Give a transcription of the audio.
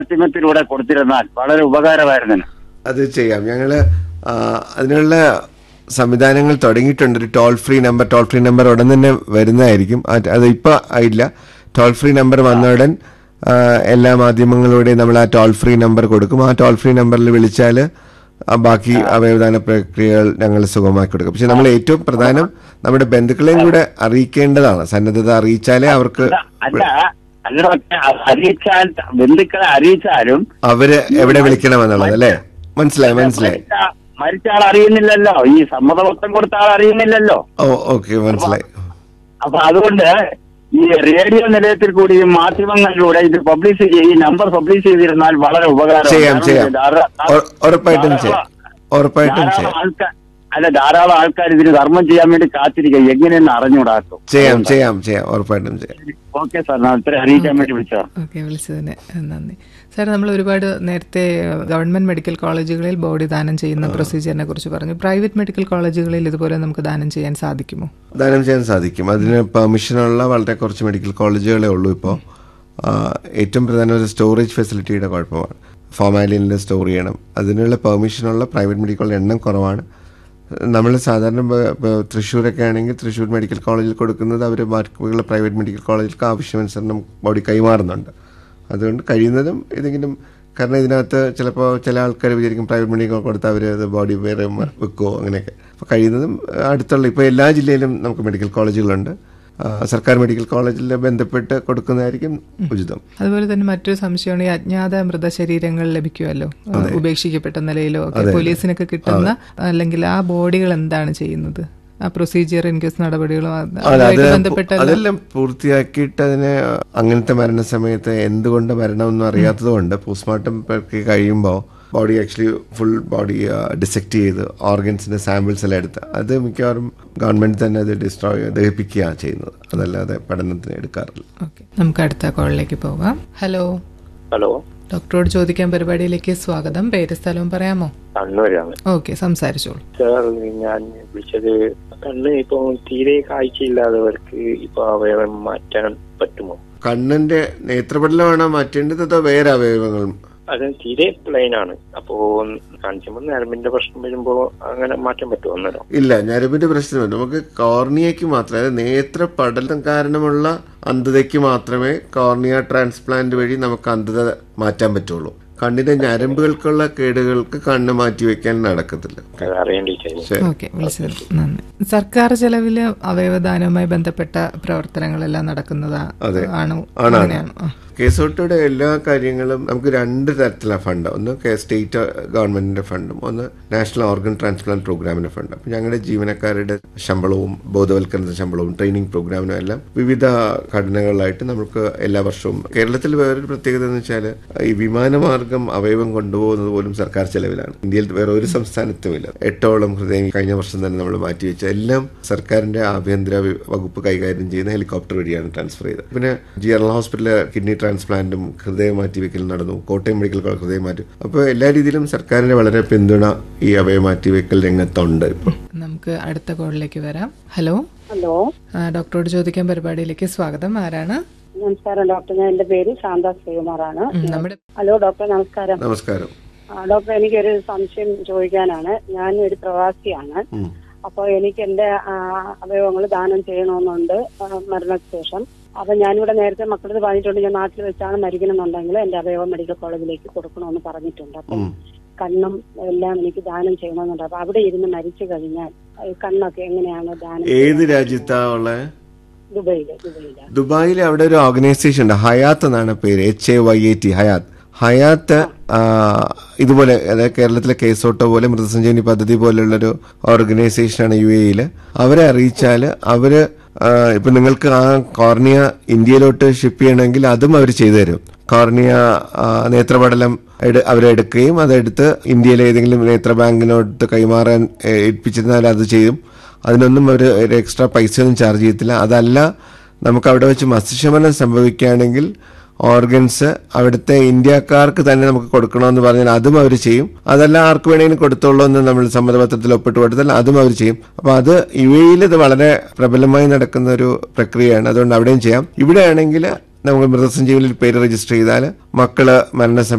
മാധ്യമത്തിലൂടെ കൊടുത്തിരുന്നാൽ വളരെ ഉപകാരമായിരുന്നു അത് ചെയ്യാം ഞങ്ങള് ആ, അതിനുള്ള സംവിധാനങ്ങൾ തുടങ്ങിയിട്ടുണ്ട് ഒരു toll free number toll free number ഉടൻ തന്നെ വരുന്നതായിരിക്കും അത് അത് ഇപ്പൊ ആയില്ല ടോൾ ഫ്രീ നമ്പർ വന്ന ഉടൻ ആ, എല്ലാ മാധ്യമങ്ങളുടെയും നമ്മൾ ആ ടോൾ ഫ്രീ നമ്പർ കൊടുക്കും ആ ടോൾ ഫ്രീ നമ്പറിൽ വിളിച്ചാൽ ബാക്കി അവയവദാന പ്രക്രിയകൾ ഞങ്ങൾ സുഗമമാക്കി കൊടുക്കും പക്ഷെ നമ്മൾ ഏറ്റവും പ്രധാനം നമ്മുടെ ബന്ധുക്കളെയും കൂടെ അറിയിക്കേണ്ടതാണ് സന്നദ്ധത അറിയിച്ചാലേ അവർക്ക് അല്ല അല്ല ഡോക്ടറെ, അത് അറിയിച്ചാൽ ബന്ധുക്കളെ അറിയിച്ചാലും അവര് എവിടെ വിളിക്കണമെന്നുള്ളത് അല്ലേ മനസ്സിലായി മനസ്സിലായി മരിച്ച- മരിച്ച ആൾ അറിയുന്നില്ലല്ലോ ഈ സമ്മതപത്രം കൊടുത്ത ആൾ അറിയുന്നില്ലല്ലോ ഓ ഓക്കെ മനസ്സിലായി അപ്പൊ അതുകൊണ്ട് ഈ റേഡിയോ നിലയത്തിൽ കൂടി ഈ മാധ്യമങ്ങളിലൂടെ ഇത് പബ്ലിഷ് ചെയ്ത് ഈ നമ്പർ പബ്ലിഷ് ചെയ്തിരുന്നാൽ വളരെ ഉപകാരം ചെയ്യാം ചെയ്യാം ഉറ- ഉറപ്പായിട്ടും ചെയ്യാം ഉറപ്പായിട്ടും ചെയ്യാം ആൾക്കാർ അല്ല ധാരാളം ആൾക്കാർ ഇതിന് ധർമ്മം ചെയ്യാൻ വേണ്ടി കാത്തിരിക്കുക എങ്ങനെയെന്ന് അറിഞ്ഞുകൂടാക്കും ചെയ്യാം ചെയ്യാം ചെയ്യാം ഉറപ്പായിട്ടും ചെയ്യാം ഓക്കെ സാർ ഞാൻ ഇത്ര അറിയിക്കാൻ വേണ്ടി വിളിച്ചോ ഓക്കെ വിളിച്ചതിന് നന്ദി സാർ നമ്മൾ ഒരുപാട് നേരത്തെ ഗവൺമെന്റ് മെഡിക്കൽ കോളേജുകളിൽ ബോഡി ദാനം ചെയ്യുന്ന പ്രൊസീജിയറിനെ കുറിച്ച് പറഞ്ഞു പ്രൈവറ്റ് മെഡിക്കൽ കോളേജുകളിൽ ഇതുപോലെ നമുക്ക് ദാനം ചെയ്യാൻ സാധിക്കുമോ ദാനം ചെയ്യാൻ സാധിക്കും അതിന് പെർമിഷനുള്ള വളരെ കുറച്ച് മെഡിക്കൽ കോളേജുകളേ ഉള്ളൂ ഇപ്പോൾ ഏറ്റവും പ്രധാനം ഒരു സ്റ്റോറേജ് ഫെസിലിറ്റിയുടെ കുഴപ്പമാണ് ഫോമാലിനിൽ സ്റ്റോർ ചെയ്യണം അതിനുള്ള പെർമിഷനുള്ള പ്രൈവറ്റ് മെഡിക്കൽ കോളേജ് എണ്ണം കുറവാണ് നമ്മൾ സാധാരണ ഇപ്പൊ- ഇപ്പൊ തൃശ്ശൂരൊക്കെ ആണെങ്കിൽ തൃശ്ശൂർ മെഡിക്കൽ കോളേജിൽ കൊടുക്കുന്നത് അവർ ബാക്കിയുള്ള പ്രൈവറ്റ് മെഡിക്കൽ കോളേജിലേക്ക് ആവശ്യാനുസരണം ബോഡി കൈമാറുന്നുണ്ട് അതുകൊണ്ട് കഴിയുന്നതും ഏതെങ്കിലും കാരണം ഇതിനകത്ത് ചിലപ്പോൾ ചില ആൾക്കാർ വിചാരിക്കും പ്രൈവറ്റ് മെഡിക്കൽ കൊടുത്ത് അവർ അത് ബോഡി വേറെ മ- വെക്കുമോ അങ്ങനെയൊക്കെ അപ്പോൾ കഴിയുന്നതും അടുത്തുള്ള ഇപ്പോൾ എല്ലാ ജില്ലയിലും നമുക്ക് മെഡിക്കൽ കോളേജുകളുണ്ട് ആ, സർക്കാർ മെഡിക്കൽ കോളേജിൽ ബന്ധപ്പെട്ട് കൊടുക്കുന്നതായിരിക്കും ഉചിതം അതുപോലെ തന്നെ മറ്റൊരു സംശയമാണ് ഈ അജ്ഞാത മൃതശരീരങ്ങൾ ലഭിക്കുമല്ലോ ഉപേക്ഷിക്കപ്പെട്ട നിലയിലോ ഒക്കെ പോലീസിനൊക്കെ കിട്ടുന്ന അല്ലെങ്കിൽ ആ ബോഡികൾ എന്താണ് ചെയ്യുന്നത് ആ പ്രൊസീജിയർ ഇൻകേസ് നടപടികളോ അത് അതെ അത് അതുമായിട്ട് ബന്ധപ്പെട്ട അതെല്ലാം പൂർത്തിയാക്കിയിട്ട് അതിന് അങ്ങനത്തെ മരണസമയത്ത് എന്തുകൊണ്ട് മരണമെന്നും അറിയാത്തതുകൊണ്ട് പോസ്റ്റ്മോർട്ടം പ്രക്രിയ കഴിയുമ്പോൾ body actually full body dissect ചെയ്ത് ഓർഗൻസിന്റെ സാമ്പിൾസ് എല്ലാം എടുത്ത് അത് മിക്കവാറും ഗവൺമെന്റ് തന്നെ അത് ഡിസ്ട്രോയ് ദഹിപ്പിക്കുകയാണ് ചെയ്യുന്നത് അതല്ലാതെ പഠനത്തിന് എടുക്കാറില്ല ഓക്കെ നമുക്ക് അടുത്ത കോളിലേക്ക് പോകാം ഹലോ ഹലോ ഡോക്ടറോട് ചോദിക്കാൻ പരിപാടിയിലേക്ക് സ്വാഗതം പേര് സ്ഥലവും പറയാമോ കണ്ണൂരാണ് ഓക്കെ സംസാരിച്ചോളൂ സാർ ഞാൻ വിളിച്ചത് കണ്ണ് ഇപ്പൊ തീരെ കാഴ്ചയില്ലാത്തവർക്ക് ഇപ്പൊ അവയവം മാറ്റാൻ പറ്റുമോ കണ്ണിന്റെ നേത്രപടലമാണോ മാറ്റേണ്ടത് അതോ വേറെ അവയവങ്ങളും അത് തീരെ പ്ലെയിൻ ആണ് അപ്പോ കാണിക്കുമ്പോൾ നരമ്പിന്റെ പ്രശ്നം വരുമ്പോ അങ്ങനെ മാറ്റാൻ പറ്റുമോ അന്നേരം ഇല്ല ഞരമ്പിന്റെ പ്രശ്നമില്ല നമുക്ക് കോർണിയയ്ക്ക് മാത്രമേ അതായത് നേത്ര പടലം കാരണമുള്ള അന്ധതയ്ക്ക് മാത്രമേ കോർണിയ ട്രാൻസ്പ്ലാന്റ് വഴി നമുക്ക് അന്ധത മാറ്റാൻ പറ്റുള്ളൂ കണ്ണിന്റെ ഞരമ്പുകൾക്കുള്ള കേടുകൾക്ക് കണ്ണ് മാറ്റി വെക്കാൻ നടക്കത്തില്ല അത് അറിയേണ്ടിട്ടായിരുന്നു ശരി ഓക്കെ വിളിച്ചത് നന്ദി സർക്കാർ ചെലവില് അവയവദാനവുമായി ബന്ധപ്പെട്ട പ്രവർത്തനങ്ങളെല്ലാം നടക്കുന്നതാ അതെ. ആണോ ആണാണ് അങ്ങനെയാണോ ആ. കേസോട്ടയുടെ എല്ലാ കാര്യങ്ങളും നമുക്ക് രണ്ട് തരത്തിലാണ് ഫണ്ട് ഒന്ന് കെ- സ്റ്റേറ്റ് ഗവൺമെന്റിന്റെ ഫണ്ടും ഒന്ന് നാഷണൽ ഓർഗൻ ട്രാൻസ്പ്ലാന്റ് പ്രോഗ്രാമിന്റെ ഫണ്ട് അപ്പൊ ഞങ്ങളുടെ ജീവനക്കാരുടെ ശമ്പളവും ബോധവൽക്കരണ ശമ്പളവും ട്രെയിനിങ് പ്രോഗ്രാമിനും എല്ലാം വിവിധ ഘടനകളിലായിട്ട് നമുക്ക് എല്ലാ വർഷവും കേരളത്തിൽ വേറൊരു പ്രത്യേകത എന്ന് വെച്ചാൽ ഈ വിമാനമാർഗം അവയവം കൊണ്ടുപോകുന്നത് പോലും സർക്കാർ ചെലവിലാണ് ഇന്ത്യയിൽ വേറെ ഒരു സംസ്ഥാനത്തും ഇല്ല എട്ടോളം ഹൃദയം കഴിഞ്ഞ വർഷം തന്നെ നമ്മൾ മാറ്റിവെച്ച എല്ലാം സർക്കാരിന്റെ ആഭ്യന്തര വി- വകുപ്പ് കൈകാര്യം ചെയ്യുന്ന ഹെലികോപ്റ്റർ വഴിയാണ് ട്രാൻസ്ഫർ ചെയ്തത് പിന്നെ ജനറൽ ഹോസ്പിറ്റലിൽ കിഡ്നി ട്രാൻസ്പ്ലാന്റും ഹൃദയം മാറ്റിവെക്കലും നടന്നു കോട്ടയം മെഡിക്കൽ കോളേജ് ഹൃദയം മാറ്റി അപ്പോൾ എല്ലാ രീതിയിലും സർക്കാരിന്റെ വളരെ പിന്തുണ ഈ അവയ മാറ്റിവെക്കൽ രംഗത്തുണ്ട് ഇപ്പോൾ നമുക്ക് അടുത്ത കോളിലേക്ക് വരാം ഹലോ ഹലോ ആ, ഡോക്ടറോട് ചോദിക്കാൻ പരിപാടിയിലേക്ക് സ്വാഗതം ആരാണ് നമസ്കാരം ഡോക്ടർ ഞാൻ എന്റെ പേര് ശാന്ത ശ്രീകുമാറാണ് ഉം, നമ്മുടെ ഹലോ ഡോക്ടർ നമസ്കാരം നമസ്കാരം ആ, ഡോക്ടർ എനിക്കൊരു സംശയം ചോദിക്കാനാണ് ഞാൻ ഒരു പ്രവാസിയാണ് ഉം. അപ്പോൾ എനിക്ക് എന്റെ അവയവങ്ങൾ ദാനം ചെയ്യണമെന്നുണ്ട് ആ, മരണശേഷം അപ്പൊ ഞാനിവിടെ നേരത്തെ മക്കളത് പറഞ്ഞിട്ടുണ്ട് ഞാൻ നാട്ടിൽ വെച്ചാണ് മരിക്കണമെന്നുണ്ടെങ്കിൽ എന്റെ അവയവം മെഡിക്കൽ കോളേജിലേക്ക് കൊടുക്കണമെന്ന് പറഞ്ഞിട്ടുണ്ട് അപ്പം കണ്ണും എല്ലാം എനിക്ക് ദാനം ചെയ്യണമെന്നുണ്ട് അപ്പൊ അവിടെ ഇരുന്ന് മരിച്ചു കഴിഞ്ഞാൽ ഈ കണ്ണൊക്കെ എങ്ങനെയാണ് ദാനം ഏത് രാജ്യത്താ ഉള്ളത് ദുബൈയില് ദുബൈയില് ദുബായിൽ അവിടെ ഒരു ഓർഗനൈസേഷൻ ഉണ്ട് ഹയാത്ത് എന്നാണ് പേര് H A Y A T Hayath Hayath ആ, ഇതുപോലെ അതായത് കേരളത്തിലെ കേസോട്ടോ പോലെ മൃതസഞ്ജീവനി പദ്ധതി പോലുള്ളൊരു ഓർഗനൈസേഷനാണ് യു എയിൽ അവരെ അറിയിച്ചാൽ അവര് ആ, ഇപ്പൊ നിങ്ങൾക്ക് ആ കോർണിയ ഇന്ത്യയിലോട്ട് ഷിപ്പ് ചെയ്യണമെങ്കിൽ അതും അവർ ചെയ്തു തരും കോർണിയ ആ, നേത്രപടലം എട്- അവരെടുക്കുകയും അതെടുത്ത് ഇന്ത്യയിലെ ഏതെങ്കിലും നേത്ര ബാങ്കിനോട്ട് കൈമാറാൻ ഏ, ഏൽപ്പിച്ചിരുന്നാൽ അത് ചെയ്യും അതിനൊന്നും അവർ ഒരു എക്സ്ട്രാ പൈസ ഒന്നും ചാർജ് ചെയ്യത്തില്ല അതല്ല നമുക്ക് അവിടെ വെച്ച് മസ്തിഷ്കമരണം സംഭവിക്കുകയാണെങ്കിൽ ഓർഗൻസ് അവിടുത്തെ ഇന്ത്യക്കാർക്ക് തന്നെ നമുക്ക് കൊടുക്കണമെന്ന് പറഞ്ഞാൽ അതും അവർ ചെയ്യും അതല്ല ആർക്ക് വേണമെങ്കിലും കൊടുത്തോളൂ എന്ന് നമ്മൾ സമ്മതപത്രത്തിൽ ഒപ്പിട്ട് കൊടുത്താൽ അതും അവർ ചെയ്യും അപ്പൊ അത് യു എയിൽ ഇത് വളരെ പ്രബലമായി നടക്കുന്ന ഒരു പ്രക്രിയയാണ് അതുകൊണ്ട് അവിടെയും ചെയ്യാം ഇവിടെയാണെങ്കിൽ നമുക്ക് മൃതസഞ്ജീവനിൽ പേര് രജിസ്റ്റർ ചെയ്താൽ മക്കള് മരണസമയം